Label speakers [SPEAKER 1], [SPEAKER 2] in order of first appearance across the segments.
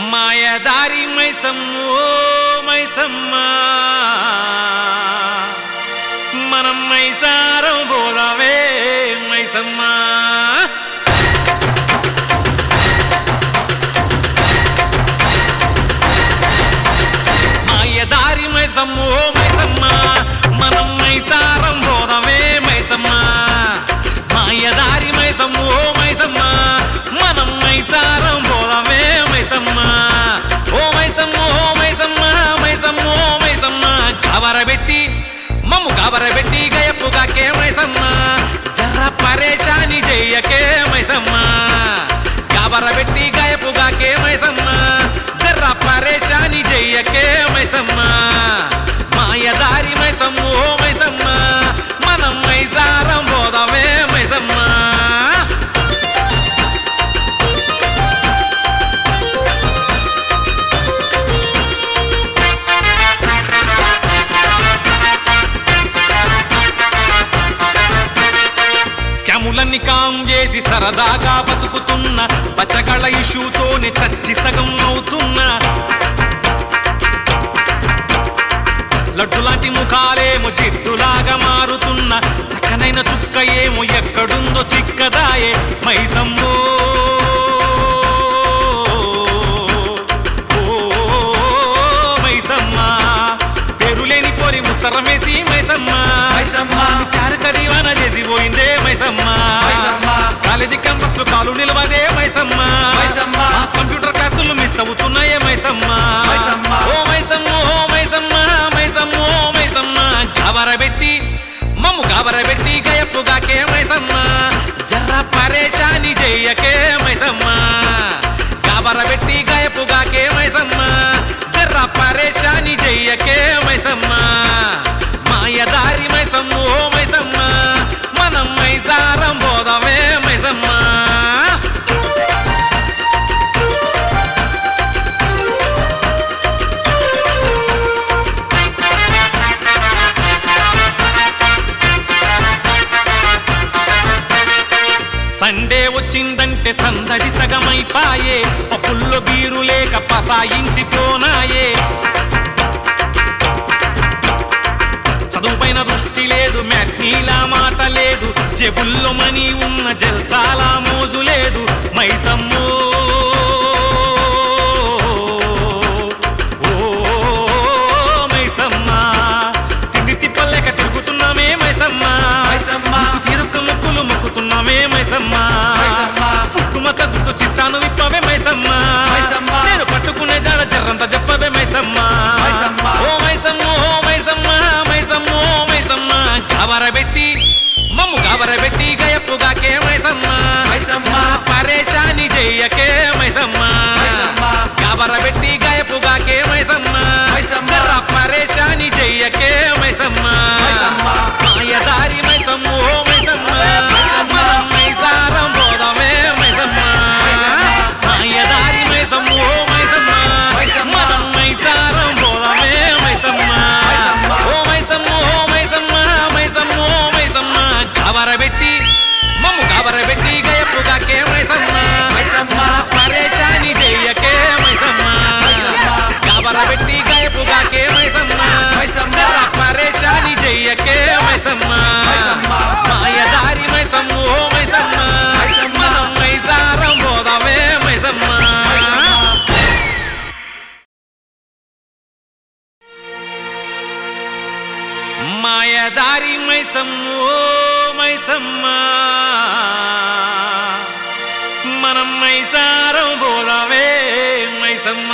[SPEAKER 1] మాయదారి మైసమ్మో మైసమ్మ మనం మైసారం పోదావే మైసమ్మ మాయదారి మైసమ్మో మైసమ్మ మనం మైసారం పోదామే మైసమ్మ మాయదారి మైసమ్మో మైసమ్మ మనం మైసారం పోదామే మైసమ్మ ఓ మైసమ్మ ఓ మైసమ్మ మైసమ్మ ఓ మైసమ్మ కవరబెట్టి మమ్ము కవరబెట్టి గయప్పుగాకే మైసమ్మ జర్ర పరేషాని చెయ్యకే మైసమ్మ కవరబెట్టి గయపుగాకే మైసమ్మ జర్ర పరేషాని చెయ్యకే మైసమ్మ మాయదారి మైసమ్మ ఓ మైసమ్మ మనం మైసారం పోదామే మైసమ్మ స్కాములన్నీ కాం చేసి సరదాగా బతుకుతున్న పచ్చగళ ఇష్యూతోనే చచ్చి సగం అవుతున్నా లడ్డు లాంటి ముఖాలేమో జిడ్డులాగా మారుతున్న చక్కనైన చుక్క ఏమో ఎక్కడుందో చిక్కదాయే మైసమ్మో ఓ మైసమ్మ పేరులేని పోరి ఉత్తరమేసి మైసమ్మ
[SPEAKER 2] మైసమ్మ.
[SPEAKER 1] కారు కరీవాన చేసి పోయిందే మైసమ్మ
[SPEAKER 2] మైసమ్మ.
[SPEAKER 1] కాలేజీ క్యాంపస్ లో కాలు నిలవదే మైసమ్మ
[SPEAKER 2] మైసమ్మ.
[SPEAKER 1] ఆ కంప్యూటర్ క్లాసులు మిస్ అవుతున్నాయే మైసమ్మ
[SPEAKER 2] మైసమ్మ.
[SPEAKER 1] ఓ మైసమ్మ ఓ మైసమ్మ మైసమ్మ ఓ మైసమ్మ గాబరబెట్టి మమ్ము గాబరబెట్టి గయప్పుగాకే మైసమ్మ జర్ర పరేషాని చెయ్యకే మైసమ్మ గాబరబెట్టి గయప్పుగాకే మైసమ్మ జర్ర పరేషాని చెయ్యకే మైసమ్మ మాయదారి మైసమ్మ ఓ మైసమ్మ మనం మైసారం పోదామే మైసమ్మ సండే వచ్చిందంటే సందడి సగమైపాయే పప్పుల్లో బీరు లేక పసాయించిపోనాయే చదువుపైన దృష్టి లేదు మ్యాట్నీలా మాట లేదు జేబుల్లో మనీ ఉన్న జల్సాలా మోజు లేదు మైసమ్మో ఓ మైసమ్మ తిండి తిప్పలేక తిరుగుతున్నామే మైసమ్మ
[SPEAKER 2] మైసమ్మ.
[SPEAKER 1] ముక్కు తీరుక్క ముక్కులు మొక్కుతున్నామే మైసమ్మ
[SPEAKER 2] మైసమ్మ.
[SPEAKER 1] పుట్టుమ తగ్గుతూ చిట్టాను విప్పవే మైసమ్మ
[SPEAKER 2] మైసమ్మ.
[SPEAKER 1] నేను పట్టుకునే జాడ జర్రంత చెప్పవే మైసమ్మ
[SPEAKER 2] మైసమ్మ.
[SPEAKER 1] ఓ మైసమ్మ ఓ మైసమ్మ మైసమ్మ ఓ మైసమ్మ గాబరబెట్టి మమ్ము గాబరబెట్టి గయప్పుగాకే మైసమ్మ
[SPEAKER 2] మైసమ్మ.
[SPEAKER 1] జర పరేషాని చెయ్యకే మైసమ్మ
[SPEAKER 2] మైసమ్మ.
[SPEAKER 1] గాబరబెట్టి గయప్పుగాకే మైసమ్మ
[SPEAKER 2] మైసమ్మ.
[SPEAKER 1] జర పరేషాని చెయ్యకే మైసమ్మ
[SPEAKER 2] మైసమ్మ.
[SPEAKER 1] మాయదారి మైసమ్మ ఓ మైసమ్మ
[SPEAKER 2] మైసమ్మ.
[SPEAKER 1] మనం మైసారం పోదామే మైసమ్మ
[SPEAKER 2] మైసమ్మ.
[SPEAKER 1] మాయదారి మైసమ్మ ఓ మైసమ్మ
[SPEAKER 2] మైసమ్మ.
[SPEAKER 1] మనం మైసారం పోదామే మైసమ్మ
[SPEAKER 2] మైసమ్మ.
[SPEAKER 1] ఓ మైసమ్మ ఓ మైసమ్మ మైసమ్మ ఓ మైసమ్మ గాబరబెట్టి మమ్ము గాబరబెట్టి గయప్పుగాకే మైసమ్మ
[SPEAKER 2] మైసమ్మ.
[SPEAKER 1] జర పరేషాని చెయ్యకే మైసమ్మ
[SPEAKER 2] మైసమ్మ.
[SPEAKER 1] గాబరబెట్టి గయప్పుగాకే మైసమ్మ
[SPEAKER 2] మైసమ్మ.
[SPEAKER 1] జర పరేషాని చెయ్యకే మైసమ్మ
[SPEAKER 2] మైసమ్మ.
[SPEAKER 1] మాయదారి మైసమ్మ ఓ మైసమ్మ
[SPEAKER 2] మైసమ్మ.
[SPEAKER 1] మనం మైసారం పోదామే మైసమ్మ మాయదారి మైసమ్మ ఓ మైసమ్మ మనం మైసారం పోదామే మైసమ్మ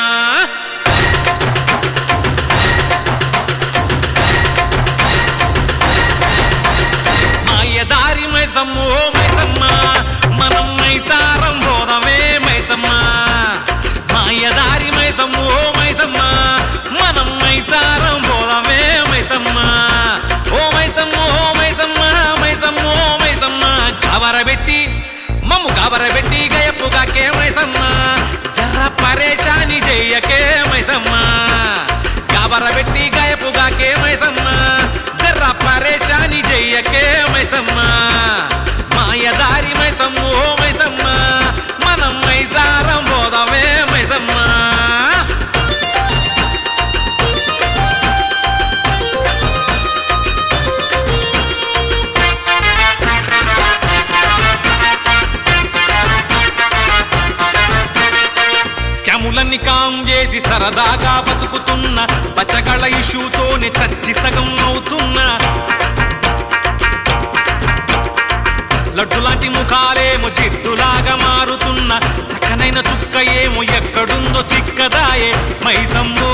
[SPEAKER 1] మాయదారి మైసమ్మ ఓ మైసమ్మ మనం మైసారం పోదామే మైసమ్మ మాయదారి మైసమ్మ ఓ మైసమ్మ మనం మైసారం పోదామే మైసమ్మ ఓ మైసమ్మ ఓ మైసమ్మ మైసమ్మ ఓ మైసమ్మ గాబరబెట్టి మమ్ము గాబరబెట్టి గయప్పుగాకే మైసమ్మ జర్ర పరేషాని చెయ్యకే మైసమ్మ గాబరబెట్టి గయపుగాకే మైసమ్మ జర్ర పరేషాని చెయ్యకే మైసమ్మ మాయదారి మైసమ్మ ఓ మైసమ్మ మనం మైసారం పోదామే మైసమ్మ చేసి సరదాగా బతుకుతున్న పచ్చగళ ఇష్యూతోనే చచ్చి సగం అవుతున్నా లడ్డు లాంటి ముఖాలేమో జిడ్డులాగా మారుతున్న చక్కనైన చుక్క ఏమో ఎక్కడుందో చిక్కదాయే మైసమ్మో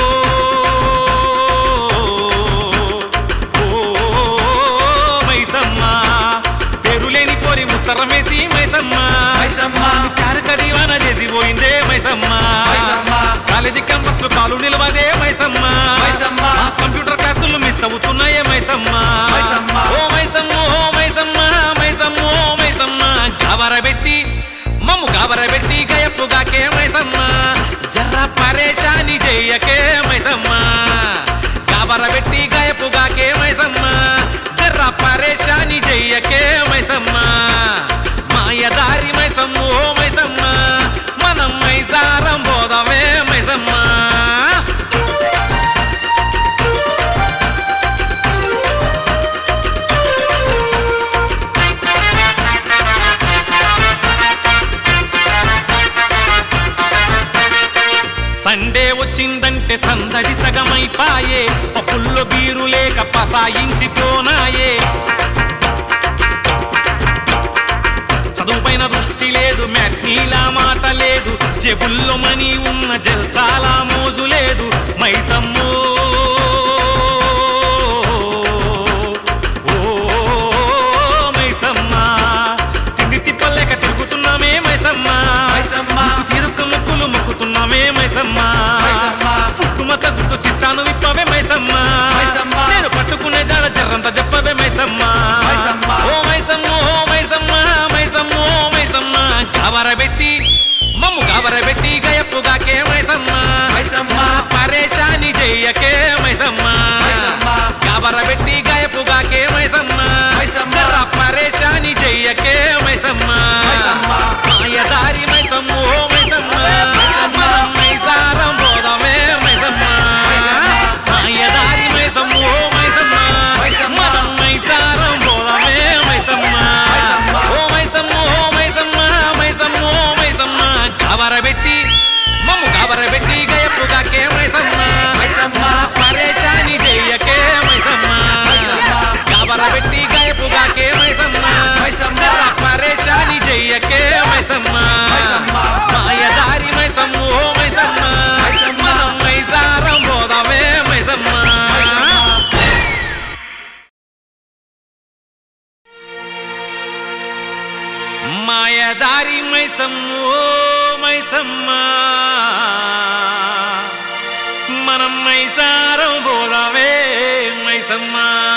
[SPEAKER 1] ఓ మైసమ్మ పేరులేని పోరి ఉత్తరమేసి మైసమ్మ
[SPEAKER 2] మైసమ్మ.
[SPEAKER 1] ప్యారు కదీవాన చేసి పోయిందే మైసమ్మ
[SPEAKER 2] మైసమ్మ.
[SPEAKER 1] కాలేజీ క్యాంపస్ లో కాలు నిలవదే మైసమ్మ
[SPEAKER 2] మైసమ్మ.
[SPEAKER 1] ఆ కంప్యూటర్ క్లాసులు మిస్ అవుతున్నాయే మైసమ్మ
[SPEAKER 2] మైసమ్మ.
[SPEAKER 1] ఓ మైసమ్మ ఓ మైసమ్మ మైసమ్మ ఓ మైసమ్మ గాబరబెట్టి మమ్ము గాబరబెట్టి గయప్పుగాకే మైసమ్మ జర్ర పరేషాని చెయ్యకే మైసమ్మ గాబరబెట్టి గయప్పుగాకే మైసమ్మ జర్ర పరేషాని చెయ్యకే మైసమ్మ మాయదారి మైసమ్మ ఓ మైసమ్మ మనం మైసారం పోదామే మైసమ్మ సండే వచ్చిందంటే సందడి సగమైపాయే పప్పుల్లో బీరు లేక పసాయించిపోనాయే చదువుపైన దృష్టి లేదు మ్యాట్నీలా మాట లేదు జేబుల్లో మనీ ఉన్న జల్సాలా మోజు లేదు మైసమ్మో ఓ మైసమ్మ తిండి తిప్పలేక తిరుగుతున్నామే మైసమ్మ
[SPEAKER 2] మైసమ్మ.
[SPEAKER 1] ముక్కు తీరుక్క ముక్కులు మొక్కుతున్నామే మైసమ్మ
[SPEAKER 2] మైసమ్మ.
[SPEAKER 1] పుట్టుమ తగ్గుతూ చిట్టాను విప్పవే మైసమ్మ
[SPEAKER 2] మైసమ్మ.
[SPEAKER 1] నేను పట్టుకునే జాడ జర్రంత చెప్పవే మైసమ్మ
[SPEAKER 2] మైసమ్మ.
[SPEAKER 1] ఓ మైసమ్మ ఓ మైసమ్మ మైసమ్మ ఓ మైసమ్మ గాబరబెట్టి మమ్ము గాబరబెట్టి గయప్పుగాకే మైసమ్మ
[SPEAKER 2] మైసమ్మ.
[SPEAKER 1] జర పరేషాని చెయ్యకే మైసమ్మ
[SPEAKER 2] మైసమ్మ.
[SPEAKER 1] గాబరబెట్టి గయప్పుగాకే మైసమ్మ
[SPEAKER 2] మైసమ్మ.
[SPEAKER 1] జర పరేషాని చెయ్యకే మైసమ్మ
[SPEAKER 2] మైసమ్మ.
[SPEAKER 1] మాయదారి మైసమ్మ ఓ మైసమ్మ
[SPEAKER 2] మైసమ్మ.
[SPEAKER 1] మనం మైసారం పోదామే మైసమ్మ
[SPEAKER 2] మైసమ్మ.
[SPEAKER 1] మాయదారి మైసమ్మ ఓ మైసమ్మ
[SPEAKER 2] మైసమ్మ.
[SPEAKER 1] మనం మైసారం పోదామే మైసమ్మ
[SPEAKER 2] మైసమ్మ.
[SPEAKER 1] ఓ మైసమ్మ ఓ మైసమ్మ మైసమ్మ ఓ మైసమ్మ గాబరబెట్టి మమ్ము గాబరబెట్టి గయప్పుగాకే మైసమ్మ
[SPEAKER 2] మైసమ్మ.
[SPEAKER 1] జర పరేషాని చెయ్యకే మైసమ్మ
[SPEAKER 2] మైసమ్మ.
[SPEAKER 1] గాబరబెట్టి గయప్పుగాకే మైసమ్మ
[SPEAKER 2] మైసమ్మ.
[SPEAKER 1] జర పరేషాని చెయ్యకే మైసమ్మ
[SPEAKER 2] మైసమ్మ.
[SPEAKER 1] మాయదారి మైసమ్మ ఓ మైసమ్మ
[SPEAKER 2] మైసమ్మ.
[SPEAKER 1] మనం మైసారం పోదామే మైసమ్మ మాయదారి మైసమ్మ ఓ మైసమ్మ మనం మైసారం పోదామే మైసమ్మ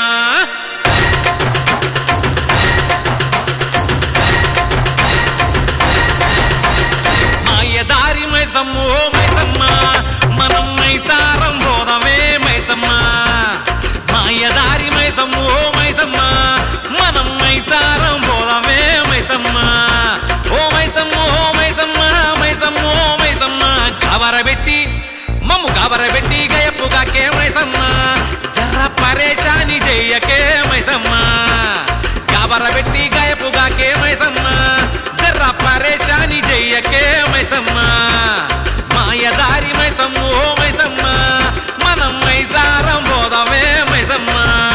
[SPEAKER 1] మాయదారి మైసమ్మ ఓ మైసమ్మ మనం మైసారం పోదామే మైసమ్మ మాయదారి మైసమ్మ ఓ మైసమ్మ మనం మైసారం పోదామే మైసమ్మ ఓ మైసమ్మ ఓ మైసమ్మ మైసమ్మ ఓ మైసమ్మ గాబరబెట్టి మమ్ము గాబరబెట్టి గయప్పుగాకే మైసమ్మ జర్ర పరేషాని చెయ్యకే మైసమ్మ గాబరబెట్టి గయప్పుగాకే మైసమ్మ జర్ర పరేషాని చెయ్యకే మైసమ్మ మాయదారి మైసమ్మ ఓ మైసమ్మ మనం మైసారం పోదామే మైసమ్మ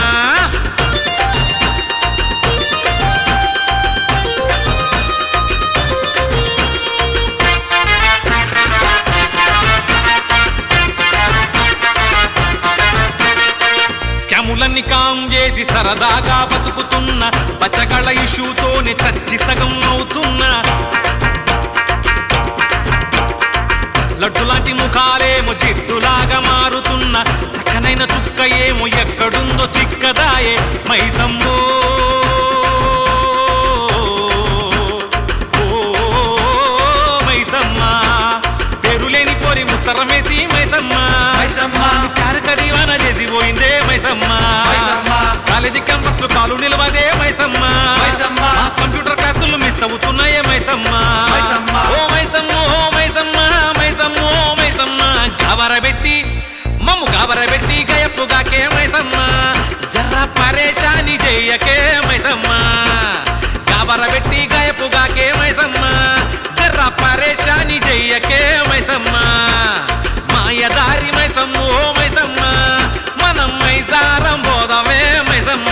[SPEAKER 1] స్కాములన్నీ కాం చేసి సరదాగా బతుకుతున్న పచ్చగళ ఇష్యూతోనే చచ్చి సగం అవుతున్నా లడ్డు లాంటి ముఖాలేమో జిడ్డులాగా మారుతున్న చక్కనైన చుక్క ఏమో ఎక్కడుందో చిక్కదాయే మైసమ్మో ఓ మైసమ్మ పేరులేని పోరి ఉత్తరమేసి మైసమ్మ
[SPEAKER 2] మైసమ్మ.
[SPEAKER 1] ప్యారు కదీవాన చేసి పోయిందే మైసమ్మ
[SPEAKER 2] మైసమ్మ.
[SPEAKER 1] కాలేజీ క్యాంపస్ లో కాలు నిలవదే మైసమ్మ
[SPEAKER 2] మైసమ్మ.
[SPEAKER 1] ఆ కంప్యూటర్ క్లాసులు మిస్ అవుతున్నాయే మైసమ్మ
[SPEAKER 2] మైసమ్మ.
[SPEAKER 1] ఓ మైసమ్మ ఓ మైసమ్మ మైసమ్మ ఓ మైసమ్మ గాబరబెట్టి మమ్ము గాబరబెట్టి గయప్పుగాకే మైసమ్మ జర్ర పరేషాని చెయ్యకే మైసమ్మ గాబరబెట్టి గయప్పుగాకే మైసమ్మ జర్ర పరేషాని చెయ్యకే మైసమ్మ మాయదారి మైసమ్మ ఓ మైసమ్మ మనం మైసారం పోదామే మైసమ్మ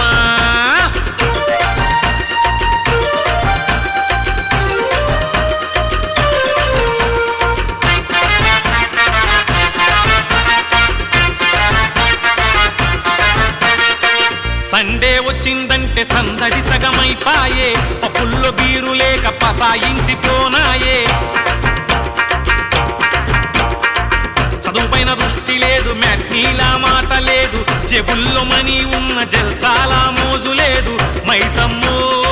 [SPEAKER 1] సండే వచ్చిందంటే సందడి సగమైపాయే పప్పుల్లో బీరు లేక పసాయించిపోనాయే చదువుపైన దృష్టి లేదు మ్యాట్నీలా మాట లేదు జేబుల్లో మనీ ఉన్న జల్సాలా మోజు లేదు మైసమ్మో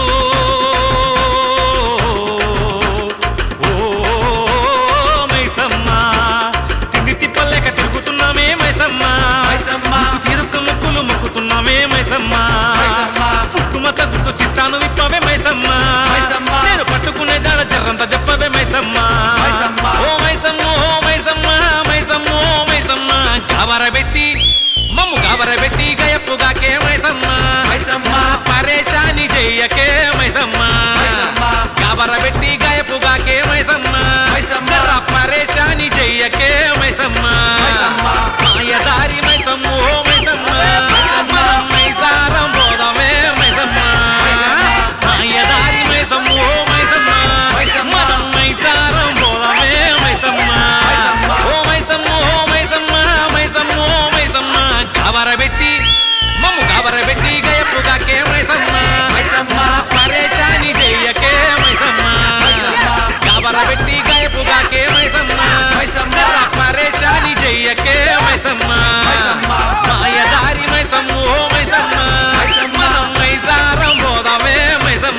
[SPEAKER 1] ఓ మైసమ్మ తిండి తిప్పలేక తిరుగుతున్నామే మైసమ్మ
[SPEAKER 2] మైసమ్మ.
[SPEAKER 1] ముక్కు తీరుక్క ముక్కులు మొక్కుతున్నామే మైసమ్మ
[SPEAKER 2] మైసమ్మ.
[SPEAKER 1] పుట్టుమత గుట్టు చిట్టాను విప్పవే మైసమ్మ
[SPEAKER 2] మైసమ్మ.
[SPEAKER 1] నేను పట్టుకునే జాడ జర్రంత చెప్పవే మైసమ్మ
[SPEAKER 2] మైసమ్మ.
[SPEAKER 1] ఓ మైసమ్మ ఓ మైసమ్మ మైసమ్మ ఓ మైసమ్మ గాబరబెట్టి మమ్ము గాబరబెట్టి గయప్పుగాకే మైసమ్మ
[SPEAKER 2] మైసమ్మ.
[SPEAKER 1] జరా పరేషాని చెయ్యకే మైసమ్మ
[SPEAKER 2] మైసమ్మ.
[SPEAKER 1] గాబరబెట్టి గయప్పుగాకే మైసమ్మ
[SPEAKER 2] మైసమ్మ.
[SPEAKER 1] జరా పరేషాని చెయ్యకే మైసమ్మ
[SPEAKER 2] మైసమ్మ.
[SPEAKER 1] మాయదారి మైసమ్మ ఓ మైసమ్మ
[SPEAKER 2] మైసమ్మ.
[SPEAKER 1] మనం మైసారం పోదామే మైసమ్మ
[SPEAKER 2] మైసమ్మ.
[SPEAKER 1] మాయదారి మైసమ్మ ఓ మైసమ్మ
[SPEAKER 2] మైసమ్మ.
[SPEAKER 1] మనం మైసారం పోదామే మైసమ్మ
[SPEAKER 2] మైసమ్మ.
[SPEAKER 1] ఓ మైసమ్మ ఓ మైసమ్మ మైసమ్మ ఓ మైసమ్మ గాబరబెట్టి మమ్ము గాబరబెట్టి గయప్పుగాకే మైసమ్మ
[SPEAKER 2] మైసమ్మ.
[SPEAKER 1] జరా పరేషాని చెయ్యకే మైసమ్మ
[SPEAKER 2] మైసమ్మ.
[SPEAKER 1] గాబరబెట్టి గయప్పుగాకే మైసమ్మ
[SPEAKER 2] మైసమ్మ.
[SPEAKER 1] జరా పరేషాని చెయ్యకే మైసమ్మ
[SPEAKER 2] మైసమ్మ.
[SPEAKER 1] మాయదారి మైసమ్మ ఓ మైసమ్మ
[SPEAKER 2] మైసమ్మ.
[SPEAKER 1] మనం మైసారం పోదామే మైసమ్మ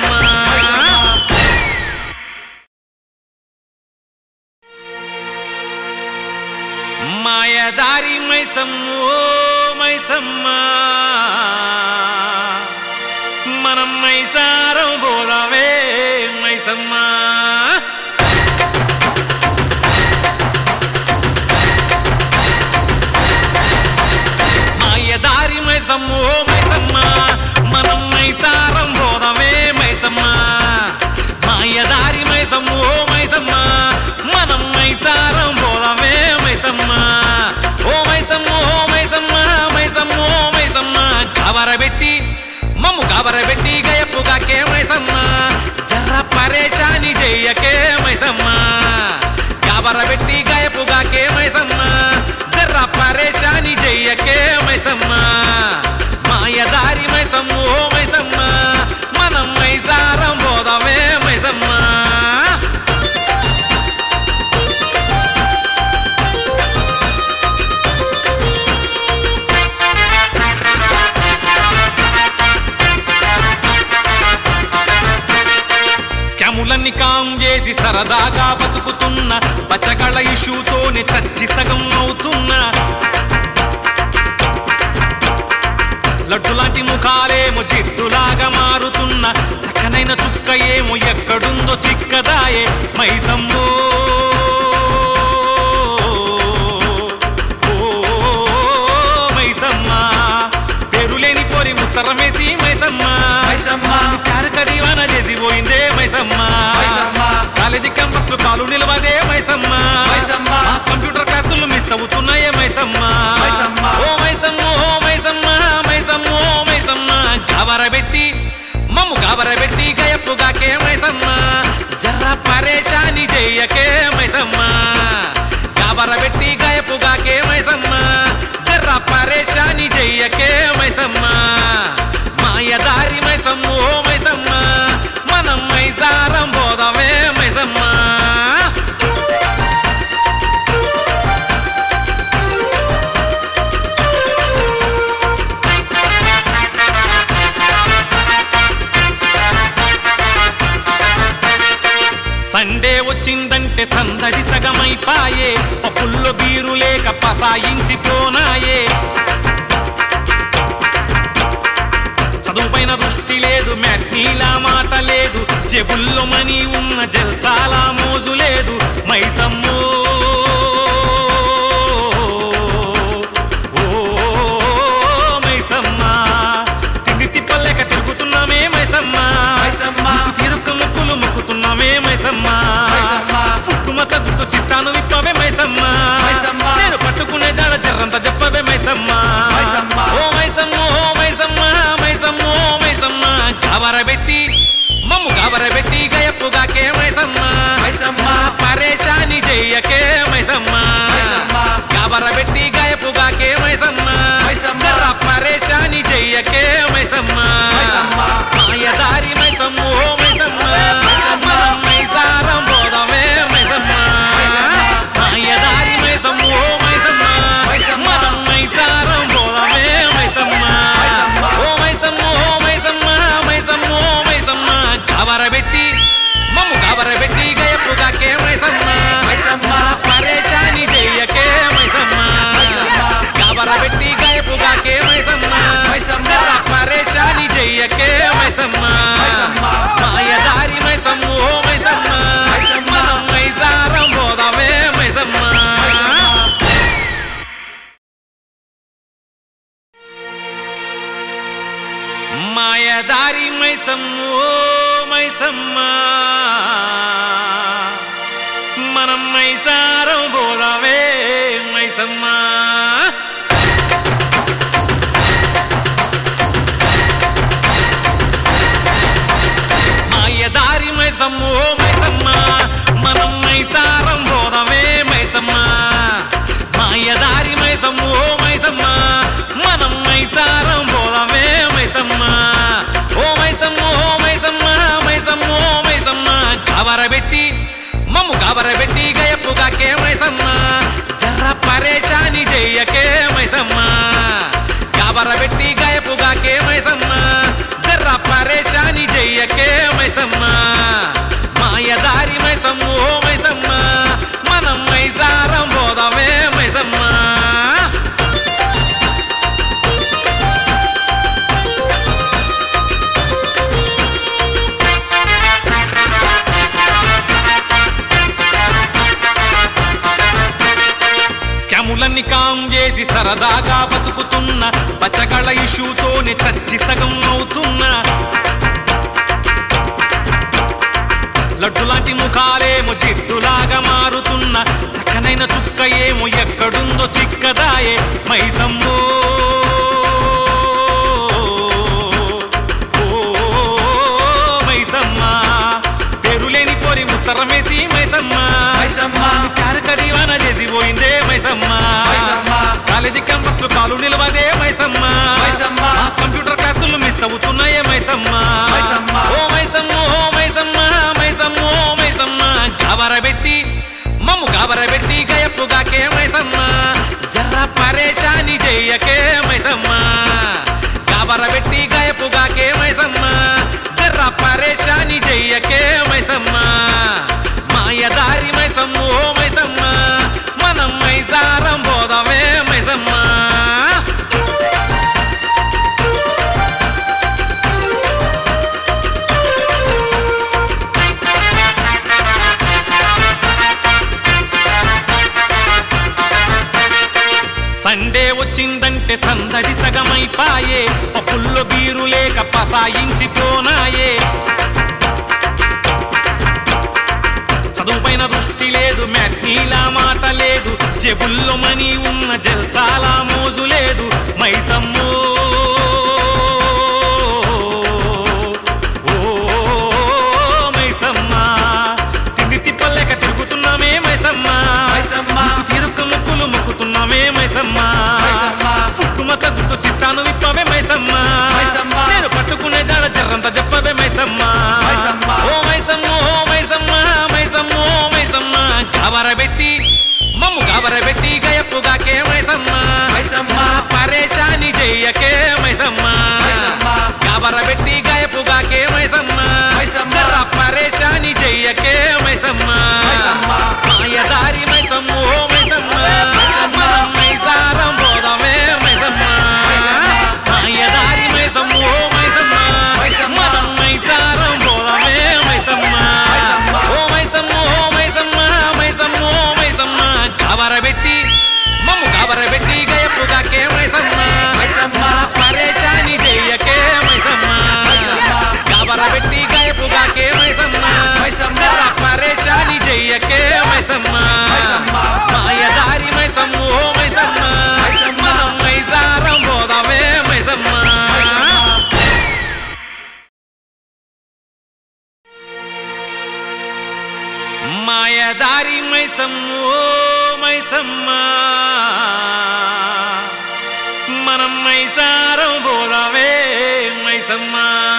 [SPEAKER 1] మాయదారి మైసమ్మ ఓ మైసమ్మ మనం మైసారం పోదామే మైసమ్మ మాయదారి మైసమ్మ ఓ మైసమ్మ మనం మైసారం పోదామే మైసమ్మ మాయదారి మైసమ్మ ఓ మైసమ్మ మనం మైసారం పోదామే మైసమ్మ ఓ మైసమ్మ ఓ మైసమ్మ మైసమ్మ ఓ మైసమ్మ గాబరబెట్టి మమ్ము గాబరబెట్టి గయప్పుగాకే మైసమ్మ జర్ర పరేషాని చెయ్యకే మైసమ్మ గాబరబెట్టి గయప్పుగాకే మైసమ్మ జర్ర పరేషాని చెయ్యకే మైసమ్మ మాయదారి మైసమ్మ ఓ మైసమ్మ మనం మైసారం పోదామే మైసమ్మ స్కాములన్నీ కాం చేసి సరదాగా బతుకుతున్న పచ్చగళ్ళ ఇష్యూతోనే చచ్చి సగం అవుతున్నా లడ్డు లాంటి ముఖాలేమో జిడ్డులాగా మారుతున్న చక్కనైన చుక్క ఏమో ఎక్కడుందో చిక్కదాయే మైసమ్మో ఓ మైసమ్మ పేరులేని పోరి ఉత్తరమేసి మైసమ్మ
[SPEAKER 2] మైసమ్మ.
[SPEAKER 1] ప్యారక దీవాన చేసి పోయిందే మైసమ్మ
[SPEAKER 2] మైసమ్మ.
[SPEAKER 1] కాలేజీ క్యాంపస్ లో కాలు నిలవదే మైసమ్మ
[SPEAKER 2] మైసమ్మ.
[SPEAKER 1] ఆ కంప్యూటర్ క్లాసులు మిస్ అవుతున్నాయే మైసమ్మ
[SPEAKER 2] మైసమ్మ.
[SPEAKER 1] ఓ మైసమ్మ ఓ మైసమ్మ మైసమ్మ ఓ మైసమ్మ గాబరబెట్టి మమ్ము గాబరబెట్టి గయప్పుగాకే మైసమ్మ జర్ర పరేషాని చెయ్యకే మైసమ్మ గాబరబెట్టి గయప్పుగాకే మైసమ్మ జర్ర పరేషాని చెయ్యకే మైసమ్మ మాయదారి మైసమ్మ ఓ మైసమ్మ మనం మైసారం పోదామే మైసమ్మ సండే వచ్చిందంటే సందడి సగమైపాయే పప్పుల్లో బీరు లేక పసాయించిపోనాయే చదువుపైన దృష్టి లేదు మ్యాట్నీలా మాట లేదు జేబుల్లో మనీ ఉన్న జల్సాలా మోజు లేదు మైసమ్మో ఓ మైసమ్మ తిండి తిప్పలేక తిరుగుతున్నామే మైసమ్మ
[SPEAKER 2] మైసమ్మ.
[SPEAKER 1] ముక్కు తీరుక్క ముక్కులు మొక్కుతున్నామే మైసమ్మ
[SPEAKER 2] మైసమ్మ.
[SPEAKER 1] పుట్టుమత గుట్టు చిట్టాను విప్పవే మైసమ్మ
[SPEAKER 2] మైసమ్మ.
[SPEAKER 1] నేను పట్టు పరేషాని చెయ్యకే మైసమ్మ
[SPEAKER 2] మైసమ్మ.
[SPEAKER 1] గాబరబెట్టి గాయపుగాకే మైసమ్మ
[SPEAKER 2] మైసమ్మ.
[SPEAKER 1] జర పరేషాని చెయ్యకే మైసమ్మ
[SPEAKER 2] మైసమ్మ.
[SPEAKER 1] మాయదారి మైసమ్మ ఓ మైసమ్మ
[SPEAKER 2] మైసమ్మ.
[SPEAKER 1] మనం మైసారం పోదామే మైసమ్మ
[SPEAKER 2] మైసమ్మ.
[SPEAKER 1] మాయదారి మైసమ్మ ఓ మైసమ్మ
[SPEAKER 2] మైసమ్మ.
[SPEAKER 1] మనం మైసారం పోదామే మైసమ్మ
[SPEAKER 2] మైసమ్మ.
[SPEAKER 1] ఓ మైసమ్మ ఓ మైసమ్మ మైసమ్మ ఓ మైసమ్మ గాబరబెట్టి మమ్ము గాబరబెట్టి గయపుగాకే మైసమ్మ
[SPEAKER 2] మైసమ్మ.
[SPEAKER 1] పరేషాని చెయ్యకే మైసమ్మ
[SPEAKER 2] మైసమ్మ.
[SPEAKER 1] గాబరబెట్టి గయపుగాకే మైసమ్మ
[SPEAKER 2] మైసమ్మ.
[SPEAKER 1] జర పరేషాని చెయ్యకే మైసమ్మ
[SPEAKER 2] మైసమ్మ.
[SPEAKER 1] మాయదారి మైసమ్మ ఓ మైసమ్మ
[SPEAKER 2] మైసమ్మ.
[SPEAKER 1] మనం మైసారం పోదామే మైసమ్మ మాయదారి మైసమ్మ ఓ మైసమ్మ మనం మైసారం పోదామే మైసమ్మ మాయదారి మైసమ్మ ఓ మైసమ్మ మనం మైసారం పోదామే మైసమ్మ మాయదారి మైసమ్మ ఓ మైసమ్మ మనం మైసారం పోదామే మైసమ్మ ఓ మైసమ్మ ఓ మైసమ్మ మైసమ్మ ఓ మైసమ్మ గాబరబెట్టి మమ్ము గాబరబెట్టి గయప్పుగాకే మైసమ్మ జర పరేషాని చెయ్యకే మైసమ్మ గాబరబెట్టి గయపుగాకే మైసమ్మ జర్ర పరేషాని చెయ్యకే మైసమ్మ మాయదారి మైసమ్మ ఓ మైసమ్మ మనం మైసారం పోదామే మైసమ్మ స్కాములన్నీ కాం చేసి సరదాగా బతుకుతున్న బచ్చగళ్ళ ఇష్యూతోనే చచ్చి సగం అవుతున్నా లడ్డు లాంటి ముఖాలేమో జిడ్డులాగా మారుతున్న చక్కనైన చుక్క ఏమో ఎక్కడుందో చిక్కదాయే మైసమ్మో ఓ మైసమ్మ పేరులేని పోరి ఉత్తరమేసి మైసమ్మ
[SPEAKER 2] మైసమ్మ.
[SPEAKER 1] కారక దీవాన చేసి పోయిందే మైసమ్మ
[SPEAKER 2] మైసమ్మ.
[SPEAKER 1] కాలేజీ క్యాంపస్ లో కాలు నిలవదే మైసమ్మ
[SPEAKER 2] మైసమ్మ.
[SPEAKER 1] ఆ కంప్యూటర్ క్లాసులు మిస్ అవుతున్నాయే మైసమ్మ
[SPEAKER 2] మైసమ్మ.
[SPEAKER 1] ఓ మైసమ్మ ఓ మైసమ్మ మైసమ్మ ఓ మైసమ్మ గాబరబెట్టి మమ్ము గాబరబెట్టి గయప్పుగాకే మైసమ్మ జర్ర పరేషాని చెయ్యకే మైసమ్మ గాబరబెట్టి గయప్పుగాకే మైసమ్మ జర్ర పరేషాని చెయ్యకే మైసమ్మ మాయదారి మైసమ్మ ఓ మైసమ్మ మనం మైసారం పోదామే మైసమ్మ సండే వచ్చిందంటే సందడి సగమైపాయే పప్పుల్లో బీరు లేక పసాయించిపోనాయే చదువుపైన దృష్టి లేదు మ్యాట్నీలా మాట లేదు జేబుల్లో మనీ ఉన్న జల్సాలా మోజు లేదు మైసమ్మో ఓ మైసమ్మ తిండి తిప్పలేక తిరుగుతున్నామే మైసమ్మ
[SPEAKER 2] మైసమ్మ.
[SPEAKER 1] ముక్కు తీరుక్క ముక్కులు మొక్కుతున్నామే మైసమ్మ
[SPEAKER 2] మైసమ్మ.
[SPEAKER 1] పుట్టుమ తగ్గుతూ చిత్తాను విప్పవే మైసమ్మ
[SPEAKER 2] మైసమ్మ.
[SPEAKER 1] నేను పట్టుకునే జాడ జర్రంత చెప్పవే మైసమ్మ
[SPEAKER 2] మైసమ్మ.
[SPEAKER 1] ఓ మైసమ్మ ఓ మైసమ్మ మైసమ్మ ఓ మైసమ్మ గాబరబెట్టి మమ్ము గాబరబెట్టి గయప్పుగాకే మైసమ్మ
[SPEAKER 2] మైసమ్మ.
[SPEAKER 1] జర పరేషాని చెయ్యకే మైసమ్మ
[SPEAKER 2] మైసమ్మ.
[SPEAKER 1] గాబరబెట్టి గయప్పుగాకే మైసమ్మ
[SPEAKER 2] మైసమ్మ.
[SPEAKER 1] జర పరేషాని చెయ్యకే మైసమ్మ
[SPEAKER 2] మైసమ్మ.
[SPEAKER 1] మాయదారి మైసమ్మ ఓ మైసమ్మ
[SPEAKER 2] మైసమ్మ.
[SPEAKER 1] మనం మైసారం పోదామే మైసమ్మ
[SPEAKER 2] మైసమ్మ.
[SPEAKER 1] మాయదారి మైసమ్మ ఓ మైసమ్మ
[SPEAKER 2] మైసమ్మ.
[SPEAKER 1] మనం మైసారం పోదామే మైసమ్మ
[SPEAKER 2] మైసమ్మ.
[SPEAKER 1] ఓ మైసమ్మ ఓ మైసమ్మ మైసమ్మ ఓ మైసమ్మ గాబరబెట్టి మమ్ము గాబరబెట్టి గయప్పుగాకే మైసమ్మ
[SPEAKER 2] మైసమ్మ.
[SPEAKER 1] జర పరేషాని చెయ్యకే మైసమ్మ
[SPEAKER 2] మైసమ్మ.
[SPEAKER 1] గాబరబెట్టి గయప్పుగాకే మైసమ్మ
[SPEAKER 2] మైసమ్మ.
[SPEAKER 1] జర పరేషాని మాయదారి మైసమ్మో మైసమ్మ మనం మైసారం పోదామే మైసమ్మ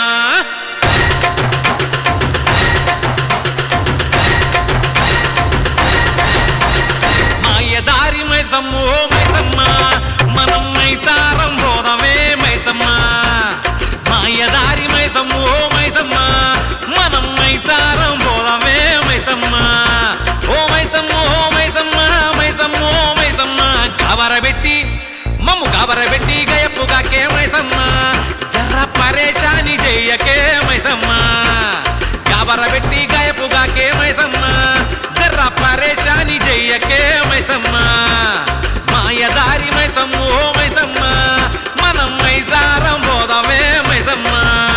[SPEAKER 1] మాయదారి మైసమ్మో మైసమ్మ మనం మైసారం పోదామే మైసమ్మ మాయదారి మైసమ్మో మైసమ్మ మనం మైసారం పోదామే మైసమ్మ ఓ మైసమ్మ ఓ మైసమ్మ మైసమ్మ ఓ మైసమ్మ గాబరబెట్టి మమ్ము గాబరబెట్టి గయప్పుగాకే మైసమ్మ జర్ర పరేషాని చెయ్యకే మైసమ్మ గాబరబెట్టి గయప్పుగాకే మైసమ్మ జర్ర పరేషాని చెయ్యకే మైసమ్మ మాయదారి మైసమ్మ ఓ మైసమ్మ మనం మైసారం పోదామే మైసమ్మ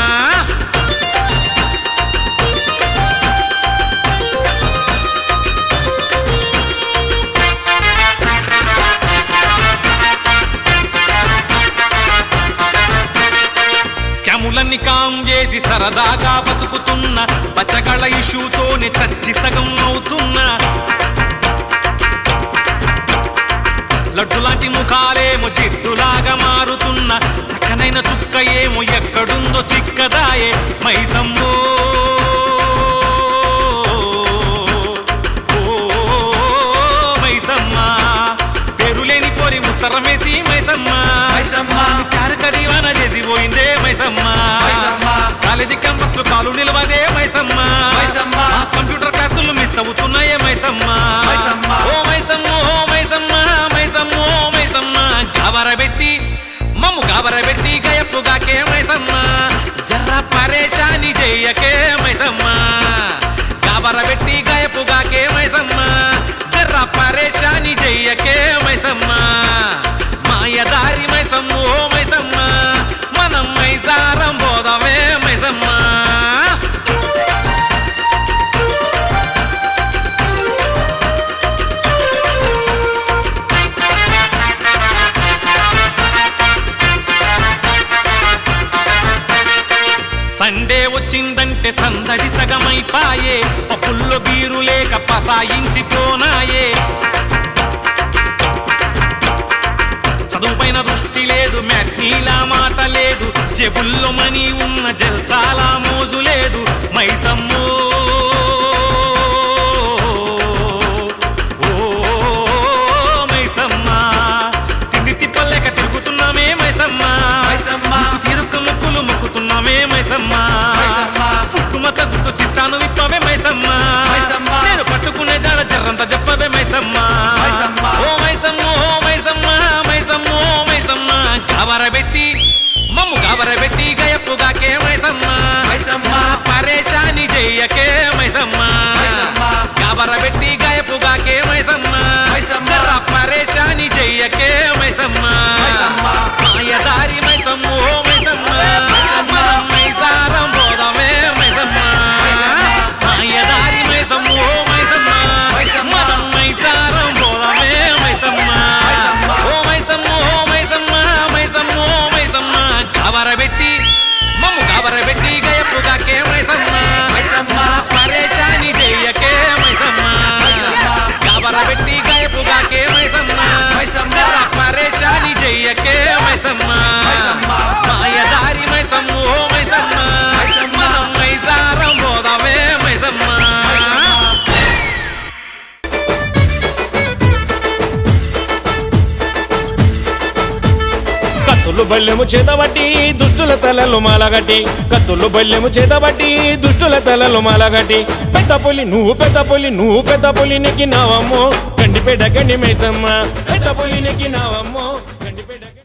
[SPEAKER 1] స్కాములన్నీ కాం చేసి సరదాగా బతుకుతున్న బచ్చగళ ఇష్యూతోనే చచ్చి సగం అవుతున్నా లడ్డు లాంటి ముఖాలేమో జిడ్డులాగా మారుతున్న చక్కనైన చుక్క ఏమో ఎక్కడుందో చిక్కదాయే మైసమ్మో ఓ మైసమ్మ పేరులేని పోరి ఉత్తరమేసి మైసమ్మ
[SPEAKER 2] మైసమ్మ.
[SPEAKER 1] కారక దీవాన చేసి పోయిందే మైసమ్మ
[SPEAKER 2] మైసమ్మ.
[SPEAKER 1] కాలేజీ క్యాంపస్ లో కాలు నిలవదే మైసమ్మ
[SPEAKER 2] మైసమ్మ.
[SPEAKER 1] ఆ కంప్యూటర్ క్లాసులు మిస్ అవుతున్నాయే మైసమ్మ
[SPEAKER 2] మైసమ్మ.
[SPEAKER 1] ఓ మైసమ్మ ఓ మైసమ్మ మైసమ్మ ఓ మైసమ్మ గాబరబెట్టి మమ్ము గాబరబెట్టి గయప్పుగాకే మైసమ్మ జర్ర పరేషాని చెయ్యకే మైసమ్మ గాబరబెట్టి గయప్పుగాకే మైసమ్మ జర్ర పరేషాని చెయ్యకే మైసమ్మ మాయదారి మైసమ్మ ఓ మైసమ్మ మనం మైసారం పోదామే మైసమ్మ సండే వచ్చిందంటే సందడి సగమైపాయే పప్పుల్లో బీరు లేక పసాయించిపోనాయే చదువుపైన దృష్టి లేదు మ్యాట్నీలా మాట లేదు జేబుల్లో మనీ ఉన్న జల్సాలా మోజు లేదు మైసమ్మో ఓ మైసమ్మ తిండి తిప్పలేక తిరుగుతున్నామే మైసమ్మ
[SPEAKER 2] మైసమ్మ.
[SPEAKER 1] ముక్కు తీరుక్క ముక్కులు ముక్కుతున్నామే మైసమ్మ
[SPEAKER 2] మైసమ్మ.
[SPEAKER 1] పుట్టుమత గుట్టు చిట్టాను విప్పవే మైసమ్మ
[SPEAKER 2] మైసమ్మ.
[SPEAKER 1] నేను పట్టుకునే జాడ జర్రంత చెప్పవే మైసమ్మ
[SPEAKER 2] మైసమ్మ.
[SPEAKER 1] ఓ మైసమ్మ ఓ మైసమ్మ మైసమ్మ ఓ మైసమ్మ గాబరబెట్టి మమ్ము గాబరబెట్టి గయప్పుగాకే మైసమ్మ
[SPEAKER 2] మైసమ్మ.
[SPEAKER 1] జర పరేషాని చెయ్యకే మైసమ్మ
[SPEAKER 2] మైసమ్మ.
[SPEAKER 1] గాబరబెట్టి గయప్పుగాకే మైసమ్మ
[SPEAKER 2] మైసమ్మ.
[SPEAKER 1] జర పరేషాని చెయ్యకే మైసమ్మ
[SPEAKER 2] మైసమ్మ.
[SPEAKER 1] మాయదారి మైసమ్మ ఓ మైసమ్మ
[SPEAKER 2] మైసమ్మ.
[SPEAKER 1] మనం మైసారం పోదామే మైసమ్మ
[SPEAKER 2] మైసమ్మ.
[SPEAKER 1] మాయదారి మైసమ్మ ఓ మైసమ్మ
[SPEAKER 2] మైసమ్మ.
[SPEAKER 1] మనం మైసారం పోదామే మైసమ్మ
[SPEAKER 2] మైసమ్మ.
[SPEAKER 1] ఓ మైసమ్మ ఓ మైసమ్మ మైసమ్మ ఓ మైసమ్మ గాబరబెట్టి మమ్ము గాబరబెట్టి గయప్పుగాకే మైసమ్మ
[SPEAKER 2] మైసమ్మ.
[SPEAKER 1] జర పరేషాని చెయ్యకే మైసమ్మ
[SPEAKER 2] మైసమ్మ.
[SPEAKER 1] గాబరబెట్టి గయప్పుగాకే మైసమ్మ
[SPEAKER 2] మైసమ్మ.
[SPEAKER 1] జర పరేషాని చెయ్యకే మైసమ్మ
[SPEAKER 2] మైసమ్మ.
[SPEAKER 1] మాయదారి మైసమ్మ ఓ మైసమ్మ
[SPEAKER 2] మైసమ్మ.
[SPEAKER 1] మనం మైసారం పోదామే మైసమ్మ
[SPEAKER 3] కత్తులు బల్లెము చేతబట్టి దుష్టుల తలలు మాలగట్టి కత్తులు బల్లెము చేతబట్టి దుష్టుల తలలు మాలగట్టి పెద్ద పులి నువ్వు పెద్ద పులి నువ్వు పెద్ద పులి నెక్కినావమ్మో గండిపేట గండి మైసమ్మ పెద్ద పులి నెక్కినావమ్మో